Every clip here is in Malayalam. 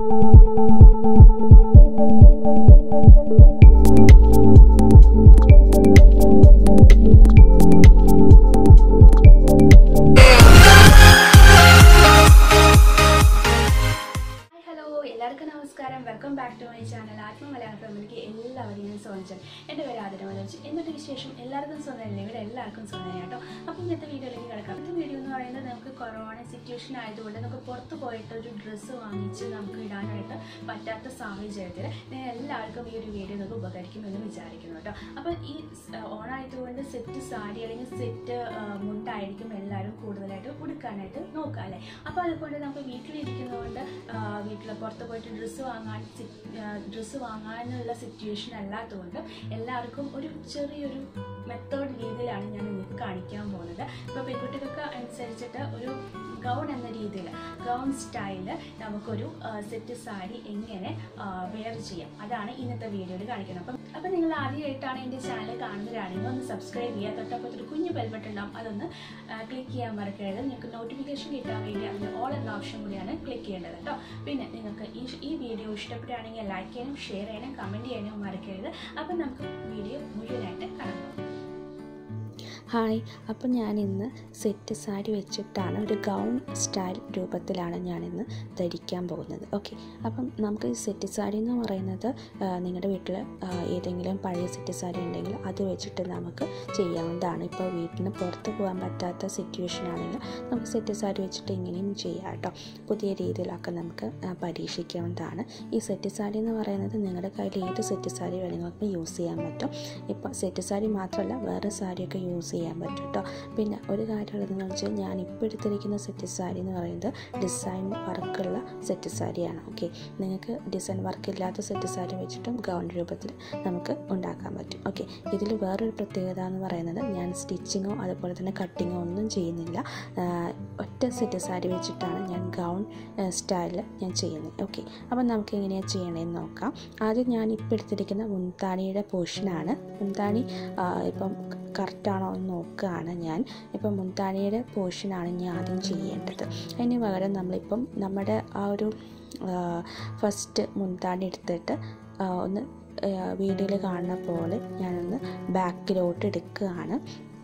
ഹായ് ഹലോ എല്ലാവർക്കും നമസ്കാരം welcome back to my channel Athma മലയാള ഫാമിലിക്ക് എല്ലാവരെയും ഞാൻ സ്വാഗതം എൻ്റെ പേര് ആതിര മനോജ് എന്നിട്ട് വിശേഷം എല്ലാവർക്കും സ്വന്തമല്ലേ ഇവിടെ എല്ലാവർക്കും സ്വന്തം കേട്ടോ അപ്പോൾ ഇന്നത്തെ വീഡിയോയിലേക്ക് കിടക്കാം ഇന്നത്തെ വീഡിയോ എന്ന് പറയുന്നത് നമുക്ക് കൊറോണ സിറ്റുവേഷൻ ആയതുകൊണ്ട് നമുക്ക് പുറത്ത് പോയിട്ട് ഒരു ഡ്രസ്സ് വാങ്ങിച്ച് നമുക്ക് ഇടാനായിട്ട് പറ്റാത്ത സാഹചര്യത്തിൽ നിങ്ങൾ എല്ലാവർക്കും ഈ ഒരു വീഡിയോ നമുക്ക് ഉപകരിക്കുമെന്ന് വിചാരിക്കുന്നു കേട്ടോ അപ്പോൾ ഈ ഓണായതുകൊണ്ട് സെറ്റ് സാരി അല്ലെങ്കിൽ സെറ്റ് മുണ്ടായിരിക്കും എല്ലാവരും കൂടുതലായിട്ട് ഉടുക്കാനായിട്ട് നോക്കുക അല്ലേ അപ്പോൾ അതുകൊണ്ട് നമുക്ക് വീട്ടിലിരിക്കുന്നതുകൊണ്ട് വീട്ടിൽ പുറത്ത് പോയിട്ട് ഡ്രസ്സ് വാങ്ങാൻ ഡ്രസ്സ് വാങ്ങാനുള്ള സിറ്റുവേഷൻ അല്ലാത്തതുകൊണ്ട് എല്ലാവർക്കും ഒരു ചെറിയൊരു മെത്തേഡ് രീതിയിലാണ് ഞാൻ നിങ്ങൾക്ക് കാണിക്കാൻ പോകുന്നത് ഇപ്പോൾ പെൺകുട്ടികൾക്ക് അനുസരിച്ചിട്ട് ഒരു ഗൗൺ എന്ന രീതിയിൽ ഗൗൺ സ്റ്റൈല് നമുക്കൊരു സെറ്റ് സാരി എങ്ങനെ വെയർ ചെയ്യാം അതാണ് ഇന്നത്തെ വീഡിയോയിൽ കാണിക്കുന്നത് അപ്പം അപ്പം നിങ്ങൾ ആദ്യമായിട്ടാണ് എൻ്റെ ചാനൽ കാണുന്നവരാണെങ്കിൽ ഒന്ന് സബ്സ്ക്രൈബ് ചെയ്യുക തൊട്ടപ്പുറത്ത് ഒരു കുഞ്ഞു ബെൽബട്ടൺ ഉണ്ടാവും അതൊന്ന് ക്ലിക്ക് ചെയ്യാൻ മറക്കരുത് നിങ്ങൾക്ക് നോട്ടിഫിക്കേഷൻ കിട്ടാൻ വേണ്ടി അതിന് ഓൾ എന്ന ഓപ്ഷൻ കൂടിയാണ് ക്ലിക്ക് ചെയ്യേണ്ടത് കേട്ടോ പിന്നെ നിങ്ങൾക്ക് ഈ ഈ വീഡിയോ ഇഷ്ടപ്പെടുകയാണെങ്കിൽ ലൈക്ക് ചെയ്യാനും ഷെയർ ചെയ്യാനും കമൻറ്റ് ചെയ്യാനും മറക്കരുത് അപ്പം നമുക്ക് വീഡിയോ മുഴുവനായിട്ട് കാണാം ഹായ് അപ്പം ഞാനിന്ന് സെറ്റ് സാരി വെച്ചിട്ടാണ് ഒരു ഗൗൺ സ്റ്റൈൽ രൂപത്തിലാണ് ഞാനിന്ന് ധരിക്കാൻ പോകുന്നത് ഓക്കെ അപ്പം നമുക്ക് ഈ സെറ്റ് സാരി എന്ന് പറയുന്നത് ആ, നിങ്ങളുടെ വീട്ടിൽ ആ, ഏതെങ്കിലും പഴയ സെറ്റ് സാരി ഉണ്ടെങ്കിൽ അത് വെച്ചിട്ട് നമുക്ക് ചെയ്യാവുന്നതാണ് ഇപ്പോൾ വീട്ടിന് പുറത്ത് പോകാൻ പറ്റാത്ത സിറ്റുവേഷൻ ആണെങ്കിൽ നമുക്ക് സെറ്റ് സാരി വെച്ചിട്ട് ഇങ്ങനെയും ചെയ്യാം കേട്ടോ പുതിയ രീതിയിലൊക്കെ നമുക്ക് ആ, പരീക്ഷിക്കാവുന്നതാണ് ഈ സെറ്റ് സാരി എന്ന് പറയുന്നത് നിങ്ങളുടെ കയ്യിൽ ഏത് സെറ്റ് സാരി വേണമെങ്കിൽ നമുക്ക് യൂസ് ചെയ്യാൻ പറ്റും ഇപ്പോൾ സെറ്റ് സാരി മാത്രമല്ല വേറെ സാരിയൊക്കെ യൂസ് ചെയ്യാൻ പറ്റും കേട്ടോ പിന്നെ ഒരു കാര്യമുള്ളതെന്ന് വെച്ചാൽ ഞാൻ ഇപ്പോൾ എടുത്തിരിക്കുന്ന സെറ്റ് സാരി എന്ന് പറയുന്നത് ഡിസൈൻ വർക്കുള്ള സെറ്റ് സാരിയാണ് ഓക്കെ നിങ്ങൾക്ക് ഡിസൈൻ വർക്ക് ഇല്ലാത്ത സെറ്റ് സാരി വെച്ചിട്ടും ഗൗൺ രൂപത്തിൽ നമുക്ക് ഉണ്ടാക്കാൻ പറ്റും ഓക്കെ ഇതിൽ വേറൊരു പ്രത്യേകത എന്ന് പറയുന്നത് ഞാൻ സ്റ്റിച്ചിങ്ങോ അതുപോലെ തന്നെ കട്ടിങ്ങോ ഒന്നും ചെയ്യുന്നില്ല ആഹ് ഒറ്റ സെറ്റ് സാരി വെച്ചിട്ടാണ് ഞാൻ ഗൗൺ സ്റ്റൈലിൽ ഞാൻ ചെയ്യുന്നത് ഓക്കെ അപ്പം നമുക്ക് എങ്ങനെയാണ് ചെയ്യണമെന്ന് നോക്കാം ആദ്യം ഞാൻ ഇപ്പോൾ എടുത്തിരിക്കുന്ന മുൻതാണിയുടെ പോർഷനാണ് മുൻതാണി ആഹ് ഇപ്പം കറക്റ്റാണോ എന്ന് നോക്കുകയാണ് ഞാൻ ഇപ്പം മുൻതാണിയുടെ പോർഷനാണ് ഞാൻ ആദ്യം ചെയ്യേണ്ടത് അതിന് പകരം നമ്മളിപ്പം നമ്മുടെ ആ ഒരു ഫസ്റ്റ് മുൻതാണി എടുത്തിട്ട് ആ, ഒന്ന് വീഡിയോയിൽ കാണുന്ന പോലെ ഞാനൊന്ന് ബാക്കിലോട്ട് എടുക്കുകയാണ്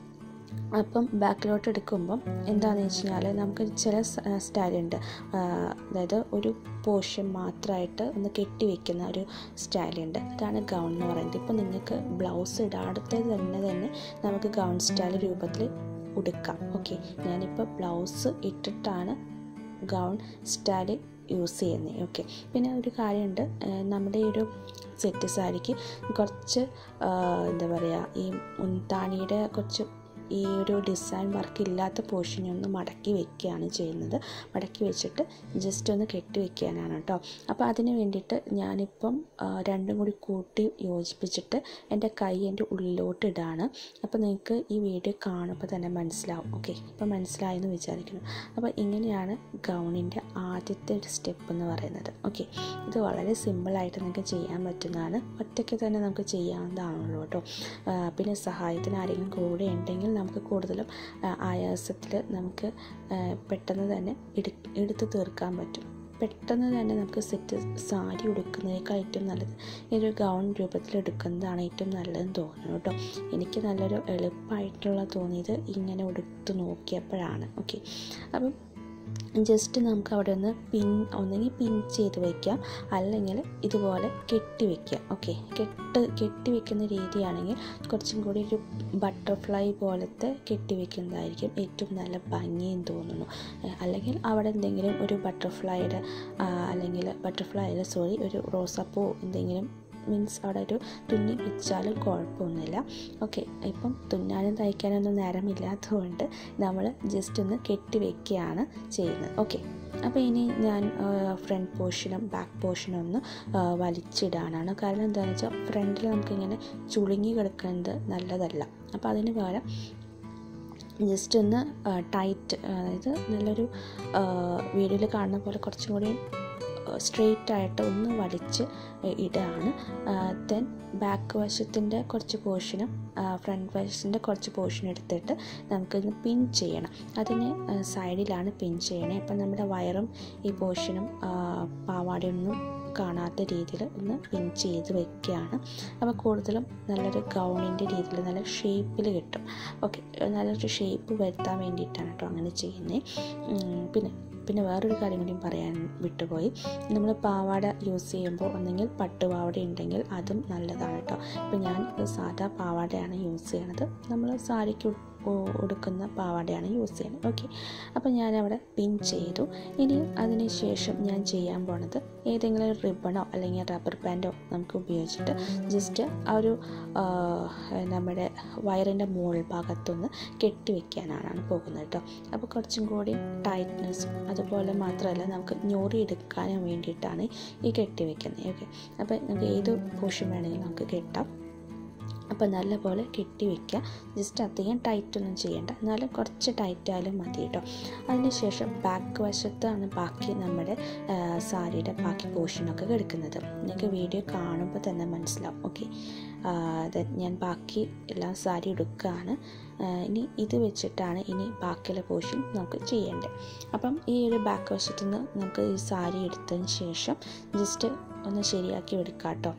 അപ്പം ബാക്കിലോട്ട് എടുക്കുമ്പം എന്താണെന്ന് വെച്ച് കഴിഞ്ഞാൽ നമുക്ക് ചില സ്റ്റൈലുണ്ട് അതായത് ഒരു പോർഷൻ മാത്രമായിട്ട് ഒന്ന് കെട്ടി വെക്കുന്ന ഒരു സ്റ്റൈലുണ്ട് അതാണ് ഗൗൺ എന്ന് പറയുന്നത് ഇപ്പം നിങ്ങൾക്ക് ബ്ലൗസ് ഇടാടത്തെ തന്നെ തന്നെ നമുക്ക് ഗൗൺ സ്റ്റൈൽ രൂപത്തിൽ ഉടുക്കാം ഓക്കെ ഞാനിപ്പോൾ ബ്ലൗസ് ഇട്ടിട്ടാണ് ഗൗൺ സ്റ്റൈൽ യൂസ് ചെയ്യുന്നത് ഓക്കെ പിന്നെ ഒരു കാര്യമുണ്ട് ഏഹ് നമ്മുടെ ഈ ഒരു സെറ്റ് സാരിക്ക് കുറച്ച് ആഹ് എന്താ പറയുക ഈ മുൻതാണിയുടെ കുറച്ച് ഈ ഒരു ഡിസൈൻ വർക്ക് ഇല്ലാത്ത പോർഷൻ ഒന്ന് മടക്കി വെക്കുകയാണ് ചെയ്യുന്നത് മടക്കി വെച്ചിട്ട് ജസ്റ്റ് ഒന്ന് കെട്ടി വെക്കാനാണ് കേട്ടോ അപ്പോൾ അതിന് വേണ്ടിയിട്ട് ഞാനിപ്പം ആ, രണ്ടും കൂടി കൂട്ടി യോജിപ്പിച്ചിട്ട് എൻ്റെ കൈ എൻ്റെ ഉള്ളിലോട്ട് ഇടാണ് അപ്പോൾ നിങ്ങൾക്ക് ഈ വീഡിയോ കാണുമ്പോൾ തന്നെ മനസ്സിലാവും ഓക്കെ ഇപ്പോൾ മനസ്സിലായെന്ന് വിചാരിക്കുന്നു അപ്പോൾ ഇങ്ങനെയാണ് ഗൗണിൻ്റെ ആദ്യത്തെ സ്റ്റെപ്പ് എന്ന് പറയുന്നത് ഓക്കെ ഇത് വളരെ സിമ്പിളായിട്ട് നിങ്ങൾക്ക് ചെയ്യാൻ പറ്റുന്നതാണ് ഒറ്റയ്ക്ക് തന്നെ നമുക്ക് ചെയ്യാവുന്നതാണല്ലോ കേട്ടോ ആ, പിന്നെ സഹായത്തിന് ആരെങ്കിലും കൂടെ ഉണ്ടെങ്കിൽ നമുക്ക് കൂടുതലും ആയാസത്തിൽ നമുക്ക് ആ, പെട്ടെന്ന് തന്നെ എടു എടുത്ത് തീർക്കാൻ പറ്റും പെട്ടെന്ന് തന്നെ നമുക്ക് സെറ്റ് സാരി ഉടുക്കുന്നതിനേക്കാൾ ഏറ്റവും നല്ലത് ഈ ഒരു ഗൗൺ രൂപത്തിൽ എടുക്കുന്നതാണ് ഏറ്റവും നല്ലതെന്ന് തോന്നുന്നു കേട്ടോ എനിക്ക് നല്ലൊരു എളുപ്പമായിട്ടുള്ള തോന്നിയത് ഇങ്ങനെ ഉടുത്ത് നോക്കിയപ്പോഴാണ് ഓക്കെ അപ്പം ജസ്റ്റ് നമുക്ക് അവിടെ ഒന്ന് പിൻ ഒന്നെങ്കിൽ പിൻ ചെയ്ത് വയ്ക്കാം അല്ലെങ്കിൽ ഇതുപോലെ കെട്ടി വയ്ക്കാം ഓക്കെ കെട്ട് കെട്ടി വെക്കുന്ന രീതിയാണെങ്കിൽ കുറച്ചും കൂടി ഒരു ബട്ടർഫ്ലൈ പോലത്തെ കെട്ടി വെക്കുന്നതായിരിക്കും ഏറ്റവും നല്ല ഭംഗിയും തോന്നുന്നു ഏഹ് അല്ലെങ്കിൽ അവിടെ എന്തെങ്കിലും ഒരു ബട്ടർഫ്ലൈയുടെ അല്ലെങ്കിൽ ബട്ടർഫ്ലൈ അല്ല സോറി ഒരു റോസാപ്പൂ എന്തെങ്കിലും മീൻസ് അവിടെ ഒരു തുന്നി വെച്ചാലും കുഴപ്പമൊന്നുമില്ല ഓക്കെ ഇപ്പം തുന്നാനും തയ്ക്കാനൊന്നും നേരമില്ലാത്തതുകൊണ്ട് നമ്മൾ ജസ്റ്റ് ഒന്ന് കെട്ടി വെക്കുകയാണ് ചെയ്യുന്നത് ഓക്കെ അപ്പോൾ ഇനി ഞാൻ ഫ്രണ്ട് പോർഷനും ബാക്ക് പോർഷനും ഒന്ന് ആ, വലിച്ചിടാനാണ് കാരണം എന്താണെന്ന് വെച്ചാൽ ഫ്രണ്ടിൽ നമുക്കിങ്ങനെ ചുളുങ്ങി കിടക്കുന്നത് നല്ലതല്ല അപ്പോൾ അതിന് പകരം ജസ്റ്റ് ഒന്ന് ടൈറ്റ് അതായത് നല്ലൊരു വീഡിയോയിൽ കാണുന്ന പോലെ കുറച്ചും കൂടി സ്ട്രെയിറ്റ് ആയിട്ട് ഒന്ന് വലിച്ച് ഇടുകയാണ് ദെൻ ബാക്ക് വശത്തിൻ്റെ കുറച്ച് പോർഷനും ഫ്രണ്ട് വശത്തിൻ്റെ കുറച്ച് പോർഷൻ എടുത്തിട്ട് നമുക്കിന്ന് പിൻ ചെയ്യണം അതിന് സൈഡിലാണ് പിൻ ചെയ്യണേ അപ്പം നമ്മുടെ വയറും ഈ പോർഷനും പാവാടയൊന്നും കാണാത്ത രീതിയിൽ ഒന്ന് പിൻ ചെയ്ത് വെക്കുകയാണ് അപ്പോൾ കൂടുതലും നല്ലൊരു ഗൗണിൻ്റെ രീതിയിൽ നല്ല ഷേപ്പിൽ കിട്ടും ഓക്കെ നല്ലൊരു ഷേപ്പ് വരുത്താൻ വേണ്ടിയിട്ടാണ് കേട്ടോ അങ്ങനെ ചെയ്യുന്നത് പിന്നെ പിന്നെ വേറൊരു കാര്യം കൂടി പറയാൻ വിട്ടുപോയി നമ്മൾ പാവാട യൂസ് ചെയ്യുമ്പോൾ ഒന്നെങ്കിൽ പട്ടുപാവാട ഉണ്ടെങ്കിൽ അതും നല്ലതാണ് കേട്ടോ ഇപ്പോൾ ഞാൻ സാധാ പാവാടയാണ് യൂസ് ചെയ്യണത് നമ്മൾ സാരിക്ക് ഉടുക്കുന്ന പാവാടയാണ് യൂസ് ചെയ്യുന്നത് ഓക്കെ അപ്പോൾ ഞാനവിടെ പിൻ ചെയ്തു ഇനി അതിന് ശേഷം ഞാൻ ചെയ്യാൻ പോണത് ഏതെങ്കിലും റിബണോ അല്ലെങ്കിൽ റബ്ബർ ബാൻഡോ നമുക്ക് ഉപയോഗിച്ചിട്ട് ജസ്റ്റ് ആ ഒരു നമ്മുടെ വയറിൻ്റെ മുകൾ ഭാഗത്തൊന്ന് കെട്ടി വെക്കാനാണ് പോകുന്നത് കേട്ടോ അപ്പോൾ കുറച്ചും കൂടി ടൈറ്റ്നെസ് അതുപോലെ മാത്രമല്ല നമുക്ക് ഞൊറി എടുക്കാനും വേണ്ടിയിട്ടാണ് ഈ കെട്ടി വെക്കുന്നത് ഓക്കെ അപ്പോൾ നമുക്ക് ഏത് പോഷൻ വേണമെങ്കിലും നമുക്ക് കെട്ടാം അപ്പോൾ നല്ലപോലെ കെട്ടി വെക്കുക ജസ്റ്റ് അധികം ടൈറ്റൊന്നും ചെയ്യേണ്ട എന്നാലും കുറച്ച് ടൈറ്റ് ആയാലും മതി കേട്ടോ അതിനുശേഷം ബാക്ക് വശത്താണ് ബാക്കി നമ്മുടെ സാരിയുടെ ബാക്കി പോർഷനൊക്കെ കിടക്കുന്നത് നിങ്ങൾക്ക് വീഡിയോ കാണുമ്പോൾ തന്നെ മനസ്സിലാവും ഓക്കെ ഞാൻ ബാക്കി എല്ലാം സാരി എടുക്കുകയാണ് ഇനി ഇത് വെച്ചിട്ടാണ് ഇനി ബാക്കിയുള്ള പോർഷൻ നമുക്ക് ചെയ്യേണ്ടത് അപ്പം ഈ ഒരു ബാക്ക് വശത്തു നിന്ന് നമുക്ക് ഈ സാരി എടുത്തതിന് ശേഷം ജസ്റ്റ് ഒന്ന് ശരിയാക്കി എടുക്കാം കേട്ടോ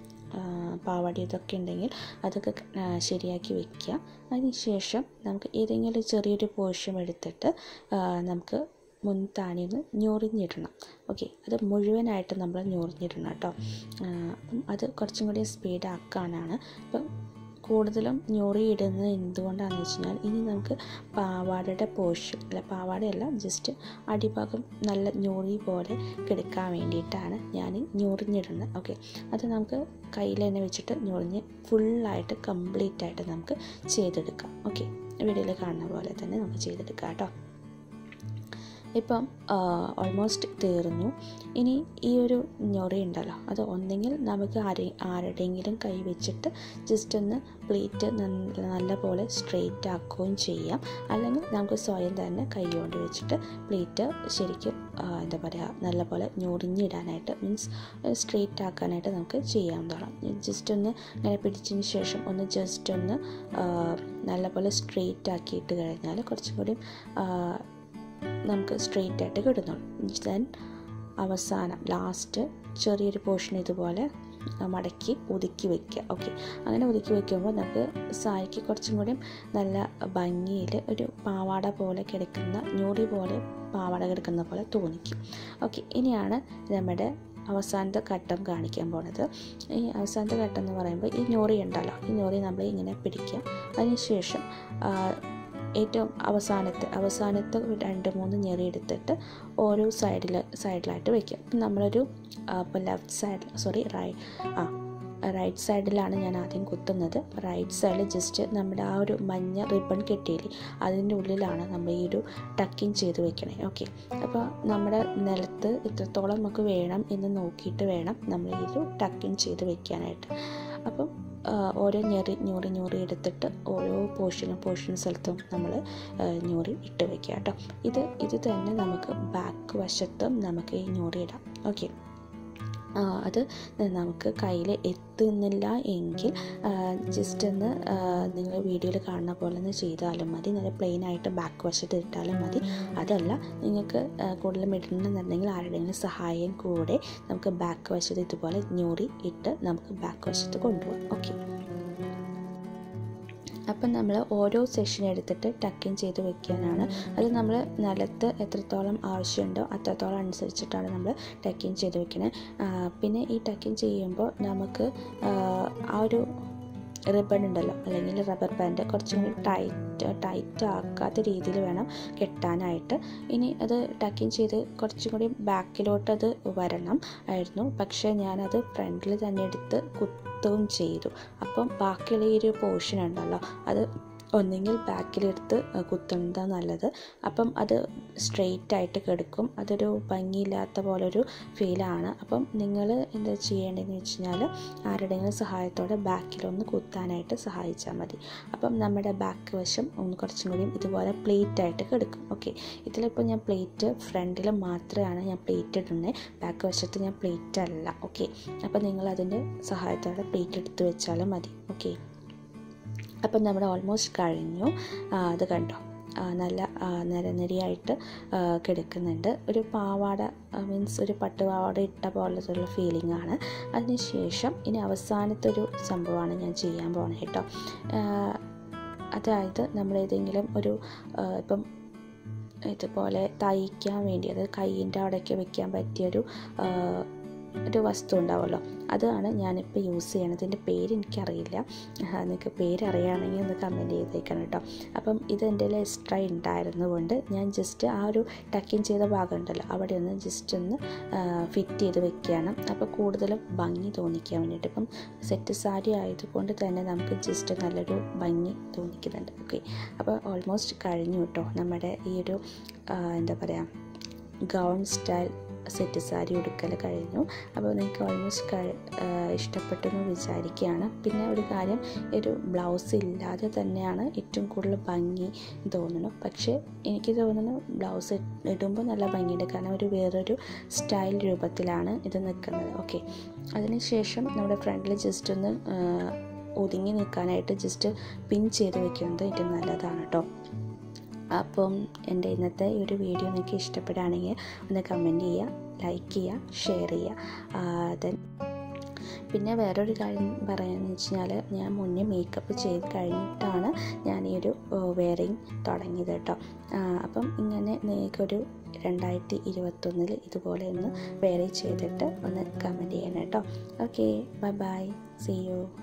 പാവാടി ഇതൊക്കെ ഉണ്ടെങ്കിൽ അതൊക്കെ ശരിയാക്കി വെക്കുക അതിനുശേഷം നമുക്ക് ഏതെങ്കിലും ചെറിയൊരു പോർഷൻ എടുത്തിട്ട് നമുക്ക് മുൻതാണിന്ന് ഞൊറിഞ്ഞിടണം ഓക്കെ അത് മുഴുവനായിട്ട് നമ്മൾ ഞൊറിഞ്ഞിടണം കേട്ടോ അപ്പം അത് കുറച്ചും കൂടി സ്പീഡാക്കാനാണ് അപ്പം കൂടുതലും ഞൊറി ഇടുന്നത് എന്തുകൊണ്ടാണെന്ന് വെച്ച് കഴിഞ്ഞാൽ ഇനി നമുക്ക് പാവാടയുടെ പോർഷൻ അല്ല പാവാടയല്ല ജസ്റ്റ് അടിഭാഗം നല്ല ഞൊറി പോലെ കിടക്കാൻ വേണ്ടിയിട്ടാണ് ഞാൻ ഞൊറിഞ്ഞിടുന്നത് ഓക്കെ അത് നമുക്ക് കയ്യിൽ തന്നെ വെച്ചിട്ട് ഞൊറിഞ്ഞ് ഫുള്ളായിട്ട് കംപ്ലീറ്റ് ആയിട്ട് നമുക്ക് ചെയ്തെടുക്കാം ഓക്കെ വീഡിയോയിൽ കാണുന്ന പോലെ തന്നെ നമുക്ക് ചെയ്തെടുക്കാം കേട്ടോ ഇപ്പം ഓൾമോസ്റ്റ് തീർന്നു ഇനി ഈ ഒരു ഞൊറി ഉണ്ടല്ലോ അത് ഒന്നെങ്കിൽ നമുക്ക് ആരെ ആരുടെയെങ്കിലും കൈ വെച്ചിട്ട് ജസ്റ്റ് ഒന്ന് പ്ലേറ്റ് നല്ലപോലെ സ്ട്രെയിറ്റ് ആക്കുകയും ചെയ്യാം അല്ലെങ്കിൽ നമുക്ക് സ്വയം തന്നെ കൈ കൊണ്ട് വെച്ചിട്ട് പ്ലേറ്റ് ശരിക്കും എന്താ പറയുക നല്ലപോലെ ഞൊറിഞ്ഞിടാനായിട്ട് മീൻസ് സ്ട്രെയിറ്റ് ആക്കാനായിട്ട് നമുക്ക് ചെയ്യാവുന്നതാണ് ജസ്റ്റ് ഒന്ന് ഇങ്ങനെ പിടിച്ചതിന് ശേഷം ഒന്ന് ജസ്റ്റ് ഒന്ന് നല്ലപോലെ സ്ട്രെയിറ്റ് ആക്കിയിട്ട് കഴിഞ്ഞാൽ കുറച്ചും കൂടി നമുക്ക് സ്ട്രെയിറ്റ് ആയിട്ട് കിട്ടുന്നുള്ളൂ ദെൻ അവസാനം ലാസ്റ്റ് ചെറിയൊരു പോർഷൻ ഇതുപോലെ മടക്കി ഒതുക്കി വെക്കുക ഓക്കെ അങ്ങനെ ഒതുക്കി വെക്കുമ്പോൾ നമുക്ക് സാരിക്ക് കുറച്ചും കൂടി നല്ല ഭംഗിയിൽ ഒരു പാവാട പോലെ കിടക്കുന്ന ഞൊറി പോലെ പാവാട കിടക്കുന്ന പോലെ തോന്നിക്കും ഓക്കെ ഇനിയാണ് നമ്മുടെ അവസാനത്തെ ഘട്ടം കാണിക്കാൻ പോണത് ഈ അവസാനത്തെ ഘട്ടം എന്ന് പറയുമ്പോൾ ഈ ഞൊറി ഉണ്ടല്ലോ ഈ ഞൊറി നമ്മൾ ഇങ്ങനെ പിടിക്കുക അതിനുശേഷം ഏറ്റവും അവസാനത്തെ അവസാനത്തെ രണ്ട് മൂന്ന് ഞെറി എടുത്തിട്ട് ഓരോ സൈഡിൽ സൈഡിലായിട്ട് വയ്ക്കുക ഇപ്പം നമ്മളൊരു ഇപ്പോൾ ലെഫ്റ്റ് സൈഡ് സോറി റൈ ആ റൈറ്റ് സൈഡിലാണ് ഞാൻ ആദ്യം കുത്തുന്നത് റൈറ്റ് സൈഡിൽ ജസ്റ്റ് നമ്മുടെ ആ ഒരു മഞ്ഞ റിബൺ കെട്ടിയില്ലേ അതിൻ്റെ ഉള്ളിലാണ് നമ്മൾ ഈ ഒരു ടക്കിങ് ചെയ്ത് വെക്കണേ ഓക്കെ അപ്പോൾ നമ്മുടെ നിലത്ത് ഇത്രത്തോളം നമുക്ക് വേണം എന്ന് നോക്കിയിട്ട് വേണം നമ്മൾ ഈ ഒരു ടക്കിങ് ചെയ്ത് വെക്കാനായിട്ട് അപ്പം ഓരോ ഞെറി ഞൂറി ഞൂറി എടുത്തിട്ട് ഓരോ പോർഷനും പോർഷൻ സ്ഥലത്തും നമ്മൾ ഞൂറി ഇട്ട് വെക്കുക കേട്ടോ ഇത് ഇത് തന്നെ നമുക്ക് ബാക്ക് വശത്തും നമുക്ക് ഈ ഞൂറി ഇടാം ഓക്കെ അത് നമുക്ക് കയ്യിൽ എത്തുന്നില്ല എങ്കിൽ ജസ്റ്റ് ഒന്ന് നിങ്ങൾ വീഡിയോയിൽ കാണുന്ന പോലെ ഒന്ന് ചെയ്താലും മതി നല്ല പ്ലെയിൻ ആയിട്ട് ബാക്ക് വശത്ത് ഇട്ടാലും മതി അതല്ല നിങ്ങൾക്ക് കൂടുതലും ഇടണമെന്നുണ്ടെങ്കിൽ ആരുടെയെങ്കിലും സഹായം കൂടെ നമുക്ക് ബാക്ക് വശത്ത് ഇതുപോലെ ഞൂറി ഇട്ട് നമുക്ക് ബാക്ക് വശത്ത് കൊണ്ടുപോകാം ഓക്കെ അപ്പം നമ്മൾ ഓരോ സെഷൻ എടുത്തിട്ട് ടക്കിങ് ചെയ്ത് വെക്കാനാണ് അത് നമ്മൾ നിലത്ത് എത്രത്തോളം ആവശ്യമുണ്ടോ അത്രത്തോളം അനുസരിച്ചിട്ടാണ് നമ്മൾ ടക്കിങ് ചെയ്ത് വെക്കുന്നത് പിന്നെ ഈ ടക്കിങ് ചെയ്യുമ്പോൾ നമുക്ക് ആ ഒരു റിബൺ ഉണ്ടല്ലോ അല്ലെങ്കിൽ റബ്ബർ ബാൻഡ് കുറച്ചും കൂടി ടൈറ്റ് ടൈറ്റ് ആക്കാത്ത രീതിയിൽ വേണം കെട്ടാനായിട്ട് ഇനി അത് ടക്കിങ് ചെയ്ത് കുറച്ചും കൂടി ബാക്കിലോട്ട് അത് വരണം ആയിരുന്നു പക്ഷേ ഞാനത് ഫ്രണ്ടിൽ തന്നെ എടുത്ത് കുത്തുകയും ചെയ്തു അപ്പം ബാക്കിയുള്ള ഈ ഒരു പോർഷൻ ഉണ്ടല്ലോ അത് ഒന്നെങ്കിൽ ബാക്കിലെടുത്ത് കുത്തുന്നതാണ് നല്ലത് അപ്പം അത് സ്ട്രെയിറ്റ് ആയിട്ട് കിടക്കും അതൊരു ഭംഗിയില്ലാത്ത പോലൊരു ഫീലാണ് അപ്പം നിങ്ങൾ എന്താ ചെയ്യേണ്ടതെന്ന് വെച്ച് കഴിഞ്ഞാൽ ആരുടെയെങ്കിലും സഹായത്തോടെ ബാക്കിലൊന്ന് കുത്താനായിട്ട് സഹായിച്ചാൽ മതി അപ്പം നമ്മുടെ ബാക്ക് വശം ഒന്ന് കുറച്ചും കൂടിയും ഇതുപോലെ പ്ലേറ്റ് ആയിട്ട് കിടക്കും ഓക്കെ ഇതിലിപ്പോൾ ഞാൻ പ്ലേറ്റ് ഫ്രണ്ടിൽ മാത്രമാണ് ഞാൻ പ്ലേറ്റ് ഇടുന്നത് ബാക്ക് വശത്ത് ഞാൻ പ്ലേറ്റ് അല്ല ഓക്കെ അപ്പം നിങ്ങൾ അതിൻ്റെ സഹായത്തോടെ പ്ലേറ്റ് എടുത്ത് വെച്ചാലും മതി ഓക്കെ അപ്പം നമ്മുടെ ഓൾമോസ്റ്റ് കഴിഞ്ഞു ആ, അത് കണ്ടോ ആ, നല്ല ആ, നിരനിരയായിട്ട് ആ, കിടക്കുന്നുണ്ട് ഒരു പാവാട മീൻസ് ഒരു പട്ടുപാവാട ഇട്ട പോലത്തുള്ള ഫീലിംഗ് ആണ് അതിനുശേഷം ഇനി അവസാനത്തെ ഒരു സംഭവമാണ് ഞാൻ ചെയ്യാൻ പോകുന്നത് കേട്ടോ ആ, അതായത് നമ്മൾ ഏതെങ്കിലും ഒരു ആ, ഇപ്പം ഇതുപോലെ തയ്ക്കാൻ വേണ്ടി അതായത് കൈയിൻ്റെ അവിടേക്ക് വെക്കാൻ പറ്റിയൊരു ആ, ഒരു വസ്തു ഉണ്ടാവുമല്ലോ അതാണ് ഞാനിപ്പോൾ യൂസ് ചെയ്യണത് ഇതിൻ്റെ പേര് എനിക്കറിയില്ല ആ, നിങ്ങൾക്ക് പേര് അറിയുകയാണെങ്കിൽ ഒന്ന് കമൻറ്റ് ചെയ്തേക്കണം കേട്ടോ അപ്പം ഇത് എൻ്റെ കയ്യിൽ എക്സ്ട്രാ ഉണ്ടായിരുന്നു കൊണ്ട് ഞാൻ ജസ്റ്റ് ആ ഒരു ടക്കിൻ ചെയ്ത ഭാഗം ഉണ്ടല്ലോ അവിടെ ഒന്ന് ജസ്റ്റ് ഒന്ന് ഫിറ്റ് ചെയ്ത് വെക്കുകയാണ് അപ്പോൾ കൂടുതലും ഭംഗി തോന്നിക്കാൻ വേണ്ടിയിട്ട് ഇപ്പം സെറ്റ് സാരി ആയതുകൊണ്ട് തന്നെ നമുക്ക് ജസ്റ്റ് നല്ലൊരു ഭംഗി തോന്നിക്കുന്നുണ്ട് ഓക്കെ അപ്പോൾ ഓൾമോസ്റ്റ് കഴിഞ്ഞു കേട്ടോ നമ്മുടെ ഈ ഒരു ആ, എന്താ പറയുക ഗൗൺ സ്റ്റൈൽ സെറ്റ് സാരി ഉടുക്കൽ കഴിഞ്ഞു അപ്പോൾ നിങ്ങൾക്ക് ഓൾമോസ്റ്റ് കഴി ഇഷ്ടപ്പെട്ടെന്ന് വിചാരിക്കുകയാണ് പിന്നെ ഒരു കാര്യം ഒരു ബ്ലൗസ് ഇല്ലാതെ തന്നെയാണ് ഏറ്റവും കൂടുതൽ ഭംഗി തോന്നുന്നു പക്ഷേ എനിക്ക് തോന്നുന്നു ബ്ലൗസ് ഇടുമ്പോൾ നല്ല ഭംഗിയുണ്ട് കാരണം ഒരു വേറൊരു സ്റ്റൈൽ രൂപത്തിലാണ് ഇത് നിൽക്കുന്നത് ഓക്കെ അതിനുശേഷം നമ്മുടെ ഫ്രണ്ടിൽ ജസ്റ്റ് ഒന്ന് ആ, ഒതുങ്ങി നിൽക്കാനായിട്ട് ജസ്റ്റ് പിൻ ചെയ്ത് വെക്കുന്നത് ഏറ്റവും നല്ലതാണ് കേട്ടോ അപ്പം എൻ്റെ ഇന്നത്തെ ഈ ഒരു വീഡിയോ നിങ്ങൾക്ക് ഇഷ്ടപ്പെടുകയാണെങ്കിൽ ഒന്ന് കമൻറ്റ് ചെയ്യുക ലൈക്ക് ചെയ്യുക ഷെയർ ചെയ്യുക ദെൻ പിന്നെ വേറൊരു കാര്യം പറയാമെന്ന് വെച്ച് കഴിഞ്ഞാൽ ഞാൻ മുന്നേ മേക്കപ്പ് ചെയ്ത് കഴിഞ്ഞിട്ടാണ് ഞാൻ ഈ ഒരു വെയറിങ് തുടങ്ങിയത് കേട്ടോ ആ, അപ്പം ഇങ്ങനെ നിങ്ങൾക്കൊരു രണ്ടായിരത്തി ഇരുപത്തൊന്നിൽ ഇതുപോലെ ഒന്ന് വെയറിങ് ചെയ്തിട്ട് ഒന്ന് കമൻറ്റ് ചെയ്യണം കേട്ടോ okay bye bye see U